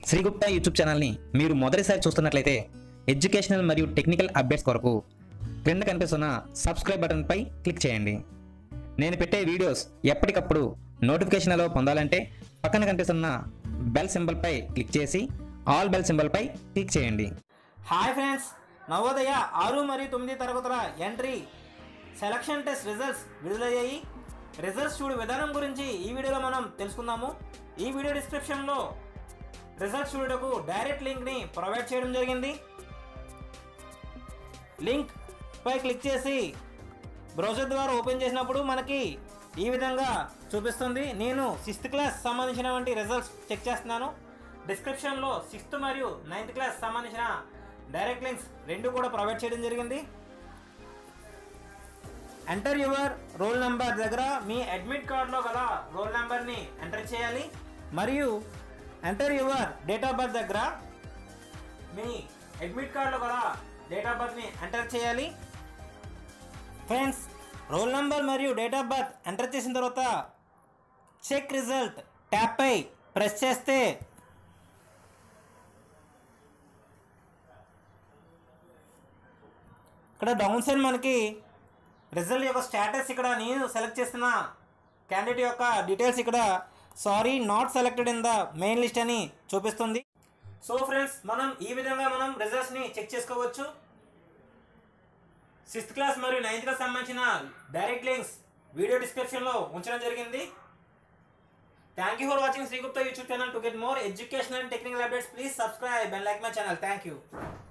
శ్రీగుప్తా YouTube ఛానల్ని మీరు మొదటిసారి చూస్తున్నట్లయితే ఎడ్యుకేషనల్ మరియు టెక్నికల్ అప్డేట్స్ కొరకు క్రింద కనిపిస్తున్న సబ్స్క్రైబ్ బటన్పై క్లిక్ చేయండి నేను పెట్టే వీడియోస్ ఎప్పటికప్పుడు నోటిఫికేషన్లలో పొందాలంటే పక్కన కనిపిస్తున్న బెల్ సింబల్పై క్లిక్ చేసి ఆల్ బెల్ సింబల్పై క్లిక్ చేయండి హాయ్ ఫ్రెండ్స్ నవోదయ ఆరు మరియు తొమ్మిది తరగతుల ఎంట్రీ సెలక్షన్ టెస్ట్ రిజల్ట్స్ విడుదలయ్యాయి రిజల్ట్స్ చూడు విధానం గురించి ఈ వీడియోలో మనం తెలుసుకుందాము ఈ వీడియో డిస్క్రిప్షన్లో రిజల్ట్స్ చూడటకు డైరెక్ట్ లింక్ని ప్రొవైడ్ చేయడం జరిగింది లింక్ పై క్లిక్ చేసి బ్రౌజర్ ద్వారా ఓపెన్ చేసినప్పుడు మనకి ఈ విధంగా చూపిస్తుంది నేను సిక్స్త్ క్లాస్ సంబంధించినటువంటి రిజల్ట్స్ చెక్ చేస్తున్నాను డిస్క్రిప్షన్లో సిక్స్త్ మరియు నైన్త్ క్లాస్ సంబంధించిన డైరెక్ట్ లింక్స్ రెండు కూడా ప్రొవైడ్ చేయడం జరిగింది ఎంటర్ యువర్ రోల్ నెంబర్ దగ్గర మీ అడ్మిట్ కార్డులో గల రోల్ నెంబర్ని ఎంటర్ చేయాలి మరియు enter your date of birth దగ్గర మీ అడ్మిట్ కార్డులో గల డేట్ ఆఫ్ బర్త్ని ఎంటర్ చేయాలి ఫ్రెండ్స్ రోల్ నెంబర్ మరియు డేట్ ఆఫ్ బర్త్ ఎంటర్ చేసిన తర్వాత చెక్ రిజల్ట్ ట్యాప్పై ప్రెస్ చేస్తే ఇక్కడ డౌన్ సైడ్ మనకి రిజల్ట్ యొక్క స్టేటస్ ఇక్కడ నేను సెలెక్ట్ చేస్తున్న క్యాండిడేట్ యొక్క డీటెయిల్స్ ఇక్కడ sorry not selected in the main list అని చూపిస్తుంది సో ఫ్రెండ్స్ మనం ఈ విధంగా మనం రిజల్ట్స్ని చెక్ చేసుకోవచ్చు సిక్స్త్ క్లాస్ మరియు నైన్త్ క్లాస్ సంబంధించిన డైరెక్ట్ లింక్స్ వీడియో డిస్క్రిప్షన్లో ఉంచడం జరిగింది thank you for watching Srigupta YouTube channel to get more educational and technical updates please subscribe and like my channel thank you